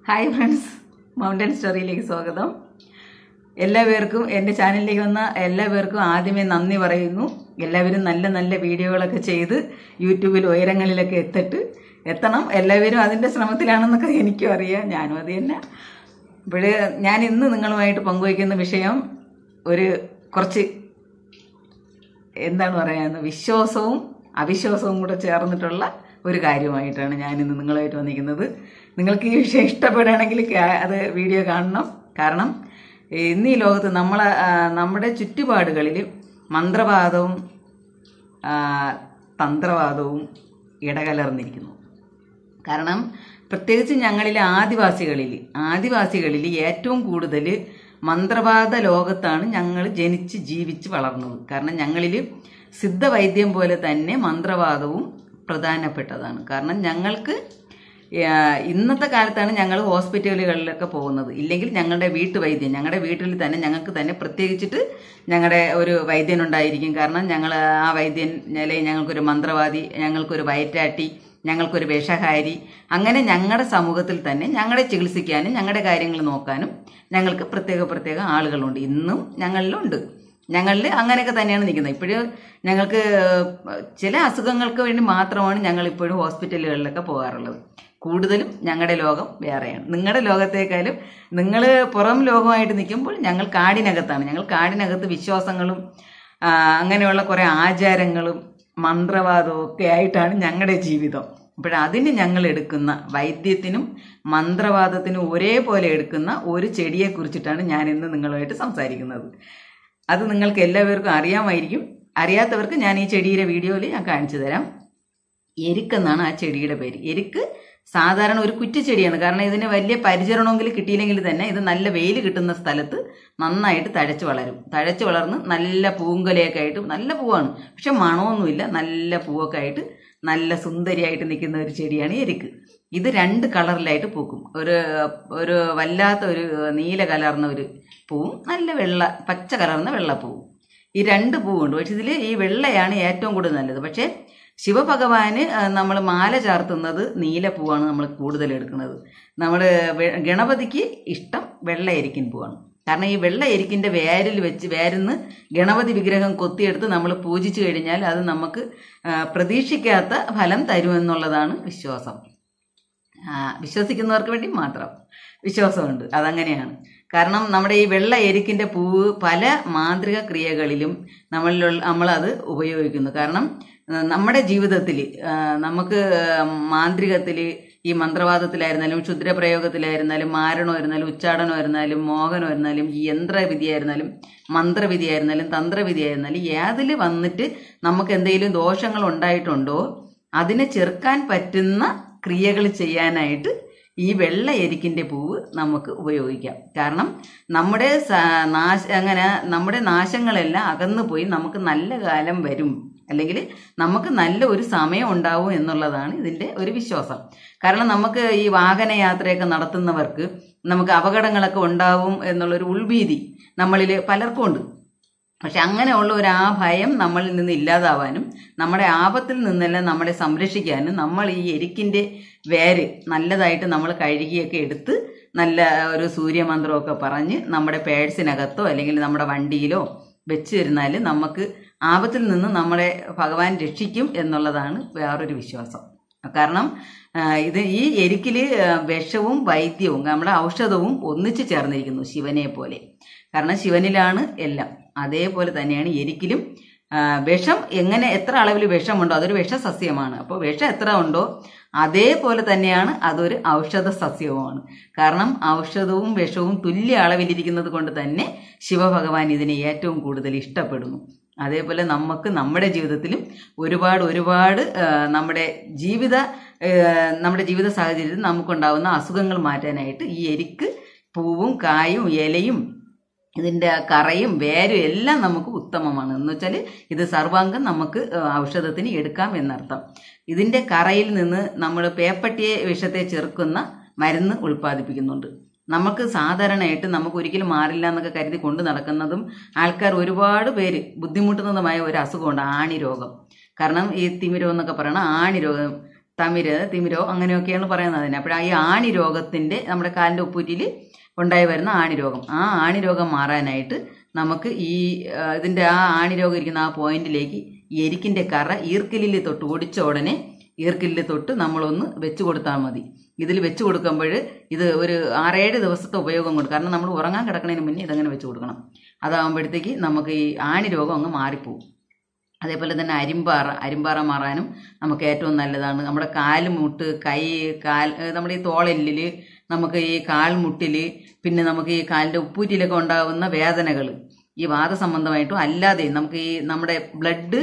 hi friends mountain സ്റ്റോറിയിലേക്ക് സ്വാഗതം എല്ലാ പേർക്കും എൻ്റെ ചാനലിലേക്ക് വന്ന എല്ലാ പേർക്കും ആദ്യമേ നന്ദി പറയുന്നു എല്ലാവരും നല്ല നല്ല വീഡിയോകളൊക്കെ ചെയ്ത് യൂട്യൂബിൽ ഉയരങ്ങളിലൊക്കെ എത്തിട്ട് എത്തണം എല്ലാവരും അതിൻ്റെ ശ്രമത്തിലാണെന്നൊക്കെ എനിക്കും അറിയാം ഞാനും അത് തന്നെ ഇവിടെ ഞാൻ ഇന്ന് നിങ്ങളുമായിട്ട് പങ്കുവയ്ക്കുന്ന വിഷയം ഒരു കുറച്ച് എന്താണ് പറയാന്ന് വിശ്വാസവും അവിശ്വാസവും കൂടെ ചേർന്നിട്ടുള്ള ഒരു കാര്യമായിട്ടാണ് ഞാൻ ഇന്ന് നിങ്ങളുമായിട്ട് വന്നിരിക്കുന്നത് നിങ്ങൾക്ക് ഈ വിഷയം ഇഷ്ടപ്പെടുകയാണെങ്കിൽ കാ- അത് വീഡിയോ കാണണം കാരണം ഇന്ന് ഈ ലോകത്ത് നമ്മളെ ആ, നമ്മുടെ ചുറ്റുപാടുകളിൽ മന്ത്രവാദവും ആ, തന്ത്രവാദവും ഇടകലർന്നിരിക്കുന്നു കാരണം പ്രത്യേകിച്ച് ഞങ്ങളിലെ ആദിവാസികളിൽ ആദിവാസികളിൽ ഏറ്റവും കൂടുതൽ മന്ത്രവാദ ലോകത്താണ് ഞങ്ങൾ ജനിച്ച് ജീവിച്ച് വളർന്നത് കാരണം ഞങ്ങളിൽ സിദ്ധവൈദ്യം പോലെ തന്നെ മന്ത്രവാദവും പ്രധാനപ്പെട്ടതാണ് കാരണം ഞങ്ങൾക്ക് ആ, ഇന്നത്തെ കാലത്താണ് ഞങ്ങൾ ഹോസ്പിറ്റലുകളിലൊക്കെ പോകുന്നത് ഇല്ലെങ്കിൽ ഞങ്ങളുടെ വീട്ടുവൈദ്യം ഞങ്ങളുടെ വീട്ടിൽ തന്നെ ഞങ്ങൾക്ക് തന്നെ പ്രത്യേകിച്ചിട്ട് ഞങ്ങളുടെ ഒരു വൈദ്യൻ ഉണ്ടായിരിക്കും കാരണം ഞങ്ങൾ ആ വൈദ്യൻ അല്ലെങ്കിൽ ഞങ്ങൾക്കൊരു മന്ത്രവാദി ഞങ്ങൾക്കൊരു വയറ്റാട്ടി ഞങ്ങൾക്കൊരു വിഷഹാരി അങ്ങനെ ഞങ്ങളുടെ സമൂഹത്തിൽ തന്നെ ഞങ്ങളെ ചികിത്സിക്കാനും ഞങ്ങളുടെ കാര്യങ്ങൾ നോക്കാനും ഞങ്ങൾക്ക് പ്രത്യേക പ്രത്യേക ആളുകളുണ്ട് ഇന്നും ഞങ്ങളിലുണ്ട് ഞങ്ങളിൽ അങ്ങനെയൊക്കെ തന്നെയാണ് നിൽക്കുന്നത് ഇപ്പോഴും ഞങ്ങൾക്ക് ചില അസുഖങ്ങൾക്ക് വേണ്ടി മാത്രമാണ് ഞങ്ങൾ ഇപ്പോഴും ഹോസ്പിറ്റലുകളിലൊക്കെ പോകാറുള്ളത് കൂടുതലും ഞങ്ങളുടെ ലോകം വേറെയാണ് നിങ്ങളുടെ ലോകത്തേക്കാളും നിങ്ങൾ പുറം ലോകമായിട്ട് നിൽക്കുമ്പോൾ ഞങ്ങൾ കാടിനകത്താണ് ഞങ്ങൾ കാടിനകത്ത് വിശ്വാസങ്ങളും ആ, അങ്ങനെയുള്ള കുറേ ആചാരങ്ങളും മന്ത്രവാദവും ഒക്കെ ആയിട്ടാണ് ഞങ്ങളുടെ ജീവിതം അപ്പോഴതിന് ഞങ്ങൾ എടുക്കുന്ന വൈദ്യത്തിനും മന്ത്രവാദത്തിനും ഒരേപോലെ എടുക്കുന്ന ഒരു ചെടിയെ കുറിച്ചിട്ടാണ് ഞാൻ ഇന്ന് നിങ്ങളുമായിട്ട് സംസാരിക്കുന്നത് അത് നിങ്ങൾക്ക് എല്ലാവർക്കും അറിയാമായിരിക്കും അറിയാത്തവർക്ക് ഞാൻ ഈ ചെടിയുടെ വീഡിയോയിൽ ഞാൻ കാണിച്ചു തരാം എരുക്കെന്നാണ് ആ ചെടിയുടെ പേര് എരുക്ക് സാധാരണ ഒരു കുറ്റിച്ചെടിയാണ് കാരണം ഇതിന് വലിയ പരിചരണമെങ്കിൽ കിട്ടിയില്ലെങ്കിൽ തന്നെ ഇത് നല്ല വെയിൽ കിട്ടുന്ന സ്ഥലത്ത് നന്നായിട്ട് തഴച്ച് വളരും തഴച്ച് വളർന്ന് നല്ല പൂങ്കൊലയൊക്കെ ആയിട്ട് നല്ല പൂവാണ് പക്ഷെ മണമൊന്നുമില്ല നല്ല പൂവൊക്കെ ആയിട്ട് നല്ല സുന്ദരിയായിട്ട് നിൽക്കുന്ന ഒരു ചെടിയാണ് എരുക്ക് ഇത് രണ്ട് കളറിലായിട്ട് പൂക്കും ഒരു ഒരു വല്ലാത്ത ഒരു നീല കലർന്ന ഒരു പൂവും നല്ല വെള്ള പച്ച കലർന്ന വെള്ളപ്പൂവും ഈ രണ്ട് പൂവുണ്ട് പക്ഷെ ഇതിൽ ഈ വെള്ളയാണ് ഏറ്റവും കൂടുതൽ നല്ലത് പക്ഷേ ശിവഭഗവാന് നമ്മൾ മാല ചാർത്തുന്നത് നീലപ്പൂവാണ് നമ്മൾ കൂടുതൽ എടുക്കുന്നത് നമ്മൾ ഗണപതിക്ക് ഇഷ്ടം വെള്ള എരിക്കിൻ പൂവാണ് കാരണം ഈ വെള്ള എരിക്കിൻ്റെ വേരിൽ വെച്ച് വേരിന്ന് ഗണപതി വിഗ്രഹം കൊത്തിയെടുത്ത് നമ്മൾ പൂജിച്ചു കഴിഞ്ഞാൽ അത് നമുക്ക് ആ, പ്രതീക്ഷിക്കാത്ത ഫലം തരുമെന്നുള്ളതാണ് വിശ്വാസം ആ, വിശ്വസിക്കുന്നവർക്ക് വേണ്ടി മാത്രം വിശ്വാസമുണ്ട് അതങ്ങനെയാണ് കാരണം നമ്മുടെ ഈ വെള്ള എരിക്കിൻ്റെ പൂവ് പല മാന്ത്രിക ക്രിയകളിലും നമ്മളിലുള്ള നമ്മളത് ഉപയോഗിക്കുന്നു കാരണം ആ, നമ്മുടെ ജീവിതത്തിൽ നമുക്ക് മാന്ത്രികത്തിൽ ഈ മന്ത്രവാദത്തിലായിരുന്നാലും ക്ഷുദ്രപ്രയോഗത്തിലായിരുന്നാലും മാരണമായിരുന്നാലും ഉച്ചാടനമായിരുന്നാലും മോഹനമായിരുന്നാലും ഈ യന്ത്രവിധിയായിരുന്നാലും മന്ത്രവിധിയായിരുന്നാലും തന്ത്രവിധിയായിരുന്നാലും ഏതിൽ വന്നിട്ട് നമുക്ക് എന്തെങ്കിലും ദോഷങ്ങൾ ഉണ്ടായിട്ടുണ്ടോ അതിനെ ചെറുക്കാൻ പറ്റുന്ന ക്രിയകൾ ചെയ്യാനായിട്ട് ഈ വെള്ള എരിക്കിൻ്റെ പൂവ് നമുക്ക് ഉപയോഗിക്കാം കാരണം നമ്മുടെ സ- നാശ അങ്ങനെ നമ്മുടെ നാശങ്ങളെല്ലാം അകന്നു പോയി നമുക്ക് നല്ല കാലം വരും അല്ലെങ്കിൽ നമുക്ക് നല്ല ഒരു സമയം ഉണ്ടാവും എന്നുള്ളതാണ് ഇതിൻ്റെ ഒരു വിശ്വാസം കാരണം നമുക്ക് ഈ വാഹനയാത്രയൊക്കെ നടത്തുന്നവർക്ക് നമുക്ക് അപകടങ്ങളൊക്കെ ഉണ്ടാവും എന്നുള്ളൊരു ഉൾഭീതി നമ്മളിൽ പലർക്കും ഉണ്ട് പക്ഷെ അങ്ങനെയുള്ള ഒരു ആ ഭയം നമ്മളിൽ നിന്ന് ഇല്ലാതാവാനും നമ്മുടെ ആപത്തിൽ നിന്നെല്ലാം നമ്മളെ സംരക്ഷിക്കാനും നമ്മൾ ഈ എരിക്കിൻ്റെ വേര് നല്ലതായിട്ട് നമ്മൾ കഴുകിയൊക്കെ എടുത്ത് നല്ല ഒരു സൂര്യമന്ത്രമൊക്കെ പറഞ്ഞ് നമ്മുടെ പേഴ്സിനകത്തോ അല്ലെങ്കിൽ നമ്മുടെ വണ്ടിയിലോ വെച്ച് തരുന്നാൽ നമുക്ക് ആപത്തിൽ നിന്ന് നമ്മളെ ഭഗവാൻ രക്ഷിക്കും എന്നുള്ളതാണ് വേറൊരു വിശ്വാസം കാരണം ആ, ഇത് ഈ എരിക്കിൽ വിഷവും വൈദ്യവും നമ്മുടെ ഔഷധവും ഒന്നിച്ചു ചേർന്നിരിക്കുന്നു ശിവനെ പോലെ കാരണം ശിവനിലാണ് എല്ലാം അതേപോലെ തന്നെയാണ് എരിക്കിലും ആ, വിഷം എങ്ങനെ എത്ര അളവിൽ വിഷമുണ്ടോ അതൊരു വിഷസസ്യമാണ് അപ്പോൾ വിഷം എത്ര ഉണ്ടോ അതേപോലെ തന്നെയാണ് അതൊരു ഔഷധ സസ്യവുമാണ് കാരണം ഔഷധവും വിഷവും തുല്യ അളവിലിരിക്കുന്നത് കൊണ്ട് തന്നെ ശിവഭഗവാൻ ഇതിനെ ഏറ്റവും കൂടുതൽ ഇഷ്ടപ്പെടുന്നു അതേപോലെ നമുക്ക് നമ്മുടെ ജീവിതത്തിലും ഒരുപാട് ഒരുപാട് ആ, നമ്മുടെ ജീവിത ആ, നമ്മുടെ ജീവിത സാഹചര്യത്തിൽ നമുക്കുണ്ടാകുന്ന അസുഖങ്ങൾ മാറ്റാനായിട്ട് ഈ എരിക്ക് പൂവും കായും ഇലയും ഇതിൻ്റെ കറയും വേരും എല്ലാം നമുക്ക് ഉത്തമമാണ് എന്ന് വെച്ചാൽ ഇത് സർവാംഗം നമുക്ക് ആ, ഔഷധത്തിന് എടുക്കാം എന്നർത്ഥം ഇതിൻ്റെ കറയിൽ നിന്ന് നമ്മൾ പേപ്പട്ടിയെ വിഷത്തെ ചെറുക്കുന്ന മരുന്ന് ഉൽപ്പാദിപ്പിക്കുന്നുണ്ട് നമുക്ക് സാധാരണയായിട്ട് നമുക്ക് ഒരിക്കലും മാറില്ല എന്നൊക്കെ കരുതി കൊണ്ട് നടക്കുന്നതും ആൾക്കാർ ഒരുപാട് പേര് ബുദ്ധിമുട്ടുന്നതുമായ ഒരു അസുഖമുണ്ട് ആണി രോഗം കാരണം ഈ തിമിരം എന്നൊക്കെ പറയണ ആണി രോഗം തമിര് തിമിരോ അങ്ങനെയൊക്കെയാണ് പറയുന്നത് അതിന് അപ്പോൾ ഈ ആണി രോഗത്തിന്റെ നമ്മുടെ കാലിന്റെ ഉപ്പൂറ്റിയിൽ ഉണ്ടായി വരുന്ന ആണി രോഗം ആ ആണി രോഗം മാറാനായിട്ട് നമുക്ക് ഈ ആ, ഇതിന്റെ ആ ആണി രോഗം ഇരിക്കുന്ന ആ പോയിന്റിലേക്ക് ഈ എരിക്കിന്റെ കറ ഈർക്കിലിൽ തൊട്ട് ഒടിച്ച ഉടനെ ഈർക്കിലിൽ തൊട്ട് നമ്മളൊന്ന് വെച്ച് കൊടുത്താൽ മതി ഇതിൽ വെച്ച് കൊടുക്കുമ്പോൾ ഇത് ഒരു ആറേഴ് ദിവസത്തെ ഉപയോഗം കൊണ്ട് കാരണം നമ്മൾ ഉറങ്ങാൻ കിടക്കുന്നതിന് മുന്നേ ഇതങ്ങനെ വെച്ച് കൊടുക്കണം അതാകുമ്പോഴത്തേക്ക് നമുക്ക് ഈ ആണി രോഗം അങ്ങ് മാറിപ്പോവും അതേപോലെ തന്നെ അരിമ്പാറ അരിമ്പാറ മാറാനും നമുക്ക് ഏറ്റവും നല്ലതാണ് നമ്മുടെ കാല് മുട്ട് കൈ കാൽ ഏഹ് നമ്മുടെ ഈ തോളെല്ലിൽ നമുക്ക് ഈ കാൽമുട്ടിൽ പിന്നെ നമുക്ക് ഈ കാലിൻ്റെ ഉപ്പൂറ്റിയിലൊക്കെ ഉണ്ടാകുന്ന വേദനകൾ ഈ വാദസംബന്ധമായിട്ടും അല്ലാതെയും നമുക്ക് ഈ നമ്മുടെ ബ്ലഡ്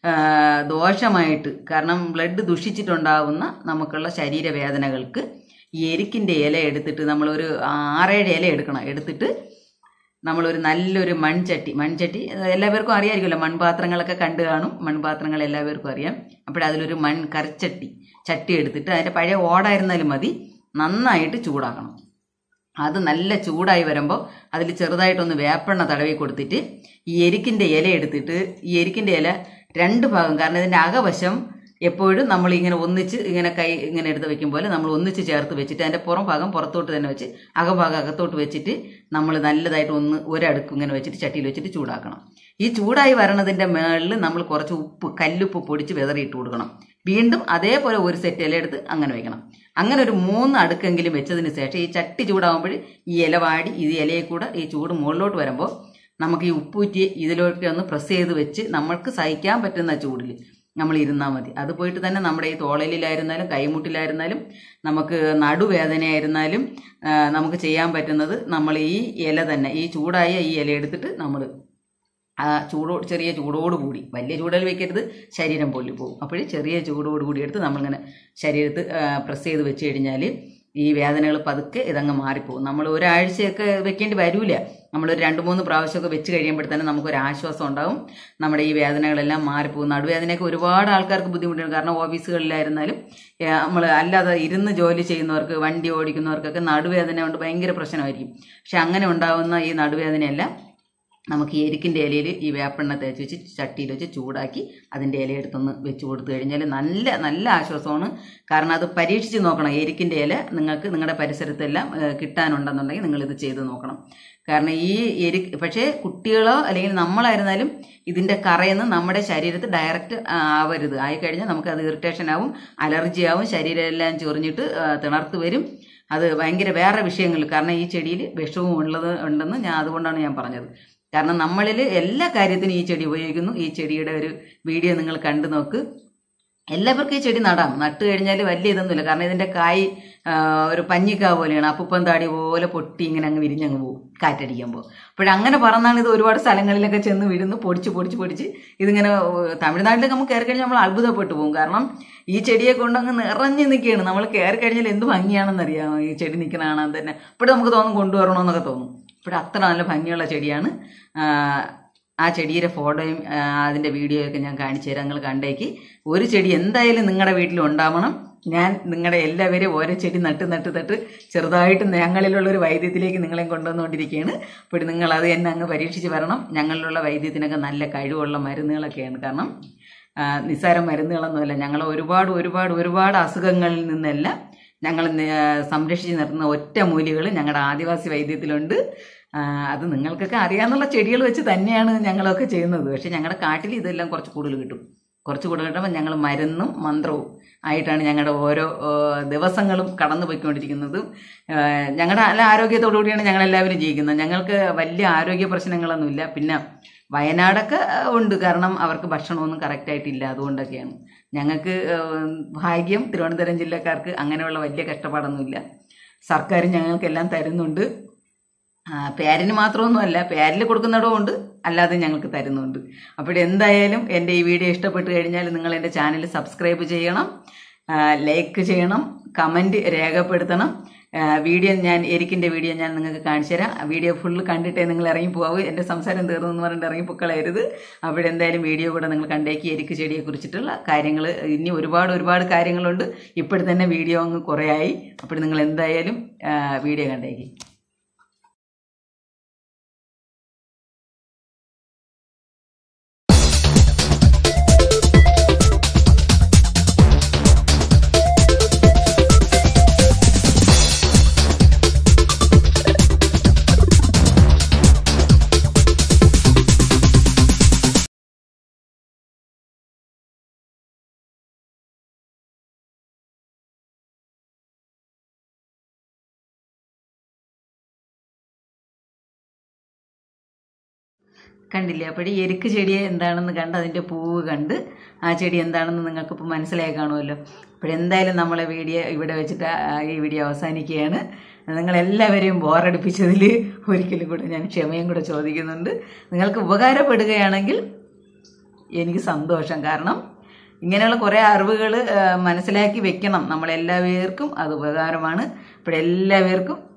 ദോഷമായിട്ട് കാരണം ബ്ലഡ് ദുഷിച്ചിട്ടുണ്ടാകുന്ന നമുക്കുള്ള ശരീരവേദനകൾക്ക് ഈ എരിക്കിൻ്റെ ഇല എടുത്തിട്ട് നമ്മളൊരു ആറേഴ് ഇല എടുക്കണം എടുത്തിട്ട് നമ്മളൊരു നല്ലൊരു മൺചട്ടി മൺചട്ടി അത് എല്ലാവർക്കും അറിയാമായിരിക്കുമല്ലോ മൺപാത്രങ്ങളൊക്കെ കണ്ടു കാണും മൺപാത്രങ്ങൾ എല്ലാവർക്കും അറിയാം അപ്പോൾ അതിലൊരു മൺ കറിച്ചട്ടി ചട്ടി എടുത്തിട്ട് അതിൻ്റെ പഴയ ഓടായിരുന്നാലും മതി നന്നായിട്ട് ചൂടാക്കണം അത് നല്ല ചൂടായി വരുമ്പോൾ അതിൽ ചെറുതായിട്ടൊന്ന് വേപ്പെണ്ണ തടവി കൊടുത്തിട്ട് ഈ എരിക്കിൻ്റെ ഇല എടുത്തിട്ട് ഈ എരിക്കിൻ്റെ ഇല രണ്ട് ഭാഗം കാരണം ഇതിൻ്റെ അകവശം എപ്പോഴും നമ്മൾ ഇങ്ങനെ ഒന്നിച്ച് ഇങ്ങനെ കൈ ഇങ്ങനെ എടുത്ത് വെക്കും പോലെ നമ്മൾ ഒന്നിച്ച് ചേർത്ത് വെച്ചിട്ട് അതിൻ്റെ പുറം ഭാഗം പുറത്തോട്ട് തന്നെ വെച്ച് അകഭാഗം അകത്തോട്ട് വെച്ചിട്ട് നമ്മൾ നല്ലതായിട്ട് ഒന്ന് ഒരടുക്ക് ഇങ്ങനെ വെച്ചിട്ട് ചട്ടിയിൽ വെച്ചിട്ട് ചൂടാക്കണം ഈ ചൂടായി വരണതിൻ്റെ മേളിൽ നമ്മൾ കുറച്ച് ഉപ്പ് കല്ലുപ്പ് പൊടിച്ച് വിതറിയിട്ട് കൊടുക്കണം വീണ്ടും അതേപോലെ ഒരു സെറ്റ് ഇല എടുത്ത് അങ്ങനെ വെക്കണം അങ്ങനെ ഒരു മൂന്ന് അടുക്കെങ്കിലും വെച്ചതിന് ശേഷം ഈ ചട്ടി ചൂടാകുമ്പോൾ ഈ ഇല വാടി ഈ ഇലയെ കൂടെ ഈ ചൂട് മുകളിലോട്ട് വരുമ്പോൾ നമുക്ക് ഈ ഉപ്പൂറ്റി ഇതിലോട്ട് ഒന്ന് പ്രസ് ചെയ്ത് വെച്ച് നമ്മൾക്ക് സഹിക്കാൻ പറ്റുന്ന ചൂടിൽ നമ്മൾ ഇരുന്നാൽ മതി അത് പോയിട്ട് തന്നെ നമ്മുടെ ഈ തോളലിലായിരുന്നാലും കൈമുട്ടിലായിരുന്നാലും നമുക്ക് നടുവേദനയായിരുന്നാലും ആ, നമുക്ക് ചെയ്യാൻ പറ്റുന്നത് നമ്മൾ ഈ ഇല തന്നെ ഈ ചൂടായ ഈ ഇല എടുത്തിട്ട് നമ്മൾ ആ ചൂടോ ചെറിയ ചൂടോട് കൂടി വലിയ ചൂടിൽ വെക്കരുത് ശരീരം പൊള്ളി പോകും അപ്പോൾ ചെറിയ ചൂടോട് കൂടി എടുത്ത് നമ്മളിങ്ങനെ ശരീരത്ത് പ്രസ് ചെയ്ത് വെച്ച് കഴിഞ്ഞാൽ ഈ വേദനകൾ പതുക്കെ ഇതങ്ങ് മാറിപ്പോകും നമ്മൾ ഒരാഴ്ചയൊക്കെ വെക്കേണ്ടി വരൂല നമ്മളൊരു രണ്ട് മൂന്ന് പ്രാവശ്യമൊക്കെ വെച്ച് കഴിയുമ്പോൾ തന്നെ നമുക്കൊരു ആശ്വാസം ഉണ്ടാവും നമ്മുടെ ഈ വേദനകളെല്ലാം മാറിപ്പോകും നടുവേദനയൊക്കെ ഒരുപാട് ആൾക്കാർക്ക് ബുദ്ധിമുട്ടുണ്ട് കാരണം ഓഫീസുകളിലായിരുന്നാലും നമ്മൾ അല്ലാതെ ഇരുന്ന് ജോലി ചെയ്യുന്നവർക്ക് വണ്ടി ഓടിക്കുന്നവർക്കൊക്കെ നടുവേദന കൊണ്ട് ഭയങ്കര പ്രശ്നമായിരിക്കും പക്ഷെ അങ്ങനെ ഉണ്ടാകുന്ന ഈ നടുവേദനയെല്ലാം നമുക്ക് ഈ എരിക്കിൻ്റെ ഇലയിൽ ഈ വേപ്പെണ്ണ തേച്ച് വെച്ച് ചട്ടിയിൽ വെച്ച് ചൂടാക്കി അതിൻ്റെ ഇല എടുത്തൊന്ന് വെച്ച് കൊടുത്തു കഴിഞ്ഞാൽ നല്ല നല്ല ആശ്വാസമാണ് കാരണം അത് പരീക്ഷിച്ച് നോക്കണം എരിക്കിൻ്റെ ഇല നിങ്ങൾക്ക് നിങ്ങളുടെ പരിസരത്തെല്ലാം ഏഹ്, കിട്ടാനുണ്ടെന്നുണ്ടെങ്കിൽ നിങ്ങളിത് ചെയ്ത് നോക്കണം കാരണം ഈ എരി പക്ഷേ കുട്ടികളോ അല്ലെങ്കിൽ നമ്മളായിരുന്നാലും ഇതിൻ്റെ കറയെന്ന് നമ്മുടെ ശരീരത്തിൽ ഡയറക്റ്റ് ആവരുത് ആയിക്കഴിഞ്ഞാൽ നമുക്ക് അത് ഇറിറ്റേഷൻ ആവും അലർജി ആവും ശരീരം എല്ലാം ചൊറിഞ്ഞിട്ട് ആ, തിണർത്ത് വരും അത് ഭയങ്കര വേറെ വിഷയങ്ങൾ കാരണം ഈ ചെടിയിൽ വിഷവും ഉള്ളത് ഉണ്ടെന്ന് ഞാൻ അതുകൊണ്ടാണ് ഞാൻ പറഞ്ഞത് കാരണം നമ്മളിൽ എല്ലാ കാര്യത്തിനും ഈ ചെടി ഉപയോഗിക്കുന്നു ഈ ചെടിയുടെ ഒരു വീഡിയോ നിങ്ങൾ കണ്ടു നോക്ക് എല്ലാവർക്കും ഈ ചെടി നടാം നട്ട് കഴിഞ്ഞാൽ വലിയ ഇതൊന്നുമില്ല കാരണം ഇതിന്റെ കായ് ആ, ഒരു പഞ്ഞിക്കാ പോലെയാണ് അപ്പുപ്പം താടി പോലെ പൊട്ടി ഇങ്ങനെ അങ്ങ് വിരിഞ്ഞങ്ങ് പോകും കാറ്റടിക്കുമ്പോൾ അപ്പോഴങ്ങനെ പറന്നാണ് ഇത് ഒരുപാട് സ്ഥലങ്ങളിലൊക്കെ ചെന്ന് വിടുന്നു പൊടിച്ച് പൊടിച്ച് പൊടിച്ച് ഇതിങ്ങനെ ഏഹ്, തമിഴ്നാട്ടിലൊക്കെ നമുക്ക് കയറി കഴിഞ്ഞാൽ നമ്മൾ അത്ഭുതപ്പെട്ടു പോകും കാരണം ഈ ചെടിയെ കൊണ്ടങ്ങ് നിറഞ്ഞു നിൽക്കുകയാണ് നമ്മൾ കയറി കഴിഞ്ഞാൽ എന്ത് ഭംഗിയാണെന്നറിയാമോ ഈ ചെടി നിൽക്കുന്ന കാണാൻ തന്നെ അപ്പോൾ നമുക്ക് തോന്നും കൊണ്ടുവരണമെന്നൊക്കെ തോന്നും ഇപ്പോൾ അത്ര നല്ല ഭംഗിയുള്ള ചെടിയാണ് ആ, ആ ചെടിയുടെ ഫോട്ടോയും ആ, അതിൻ്റെ വീഡിയോയൊക്കെ ഞാൻ കാണിച്ചു തരാം നിങ്ങൾ കണ്ടേക്ക് ഒരു ചെടി എന്തായാലും നിങ്ങളുടെ വീട്ടിൽ ഉണ്ടാവണം ഞാൻ നിങ്ങളുടെ എല്ലാവരെയും ഓരോ ചെടി നട്ട് നട്ട് നട്ട് ചെറുതായിട്ട് ഞങ്ങളിലുള്ള ഒരു വൈദ്യത്തിലേക്ക് നിങ്ങളെയും കൊണ്ടുവന്നുകൊണ്ടിരിക്കുകയാണ് അപ്പോൾ നിങ്ങൾ അത് തന്നെ അങ്ങ് പരീക്ഷിച്ച് വരണം ഞങ്ങളിലുള്ള വൈദ്യത്തിനൊക്കെ നല്ല കഴിവുള്ള മരുന്നുകളൊക്കെയാണ് കാരണം ആ, നിസ്സാര മരുന്നുകളൊന്നുമല്ല ഞങ്ങൾ ഒരുപാട് ഒരുപാട് ഒരുപാട് അസുഖങ്ങളിൽ നിന്നെല്ലാം ഞങ്ങൾ നി- സംരക്ഷിച്ച് നിർത്തുന്ന ഒറ്റ മൂലികൾ ഞങ്ങളുടെ ആദിവാസി വൈദ്യത്തിലുണ്ട് ആ, അത് നിങ്ങൾക്കൊക്കെ അറിയാവുന്ന ചെടികൾ വെച്ച് തന്നെയാണ് ഞങ്ങളൊക്കെ ചെയ്യുന്നത് പക്ഷെ ഞങ്ങളുടെ കാട്ടിൽ ഇതെല്ലാം കുറച്ച് കൂടുതൽ കിട്ടും കുറച്ച് കൂടുതൽ കിട്ടുമ്പോൾ ഞങ്ങൾ മരുന്നും മന്ത്രവും ആയിട്ടാണ് ഞങ്ങളുടെ ഓരോ ആ, ദിവസങ്ങളും കടന്നു പോയിക്കൊണ്ടിരിക്കുന്നത് ആ, ഞങ്ങളുടെ നല്ല ആരോഗ്യത്തോടു കൂടിയാണ് ഞങ്ങൾ എല്ലാവരും ജീവിക്കുന്നത് ഞങ്ങൾക്ക് വലിയ ആരോഗ്യ പ്രശ്നങ്ങളൊന്നുമില്ല പിന്നെ വയനാടൊക്കെ ആ, ഉണ്ട് കാരണം അവർക്ക് ഭക്ഷണമൊന്നും കറക്റ്റായിട്ടില്ല അതുകൊണ്ടൊക്കെയാണ് ഞങ്ങൾക്ക് ആ, ഭാഗ്യം തിരുവനന്തപുരം ജില്ലക്കാർക്ക് അങ്ങനെയുള്ള വലിയ കഷ്ടപ്പാടൊന്നുമില്ല സർക്കാർ ഞങ്ങൾക്കെല്ലാം തരുന്നുണ്ട് ആ, പേരിന് മാത്രമൊന്നുമല്ല പേരിൽ കൊടുക്കുന്നിടവും ഉണ്ട് അല്ലാതെ ഞങ്ങൾക്ക് തരുന്നുണ്ട് അപ്പോൾ എന്തായാലും എൻ്റെ ഈ വീഡിയോ ഇഷ്ടപ്പെട്ട് കഴിഞ്ഞാൽ നിങ്ങൾ എൻ്റെ ചാനൽ സബ്സ്ക്രൈബ് ചെയ്യണം ആ, ലൈക്ക് ചെയ്യണം കമൻറ്റ് രേഖപ്പെടുത്തണം ആ, വീഡിയോ ഞാൻ എരിക്കിൻ്റെ വീഡിയോ ഞാൻ നിങ്ങൾക്ക് കാണിച്ചു തരാം ആ വീഡിയോ ഫുള്ള് കണ്ടിട്ടേ നിങ്ങൾ ഇറങ്ങി പോകാവൂ എൻ്റെ സംസാരം തീർന്നു എന്ന് പറഞ്ഞിട്ട് ഇറങ്ങി പൊക്കളയരുത് അപ്പോൾ എന്തായാലും വീഡിയോ കൂടെ നിങ്ങൾ കണ്ടേക്ക് എരിക്ക് ചെടിയെ കുറിച്ചിട്ടുള്ള കാര്യങ്ങൾ ഇനി ഒരുപാട് ഒരുപാട് കാര്യങ്ങളുണ്ട് ഇപ്പോഴും തന്നെ വീഡിയോ അങ്ങ് കുറേ ആയി അപ്പോൾ നിങ്ങൾ എന്തായാലും ആ, വീഡിയോ കണ്ടേക്ക് കണ്ടില്ലേ അപ്പോൾ ഈ എരുക്ക് ചെടി എന്താണെന്ന് കണ്ട് അതിൻ്റെ പൂവ് കണ്ട് ആ ചെടി എന്താണെന്ന് നിങ്ങൾക്കിപ്പോൾ മനസ്സിലായി കാണുമല്ലോ അപ്പോഴെന്തായാലും നമ്മളെ വീഡിയോ ഇവിടെ വെച്ചിട്ട് ആ ഈ വീഡിയോ അവസാനിക്കുകയാണ് നിങ്ങളെല്ലാവരെയും ബോറടിപ്പിച്ചതിൽ ഒരിക്കലും കൂടെ ഞാൻ ക്ഷമയും കൂടെ ചോദിക്കുന്നുണ്ട് നിങ്ങൾക്ക് ഉപകാരപ്പെടുകയാണെങ്കിൽ എനിക്ക് സന്തോഷം കാരണം ഇങ്ങനെയുള്ള കുറേ അറിവുകൾ മനസ്സിലാക്കി വെക്കണം നമ്മളെല്ലാവർക്കും അത് ഉപകാരമാണ് ഇപ്പോഴെല്ലാവർക്കും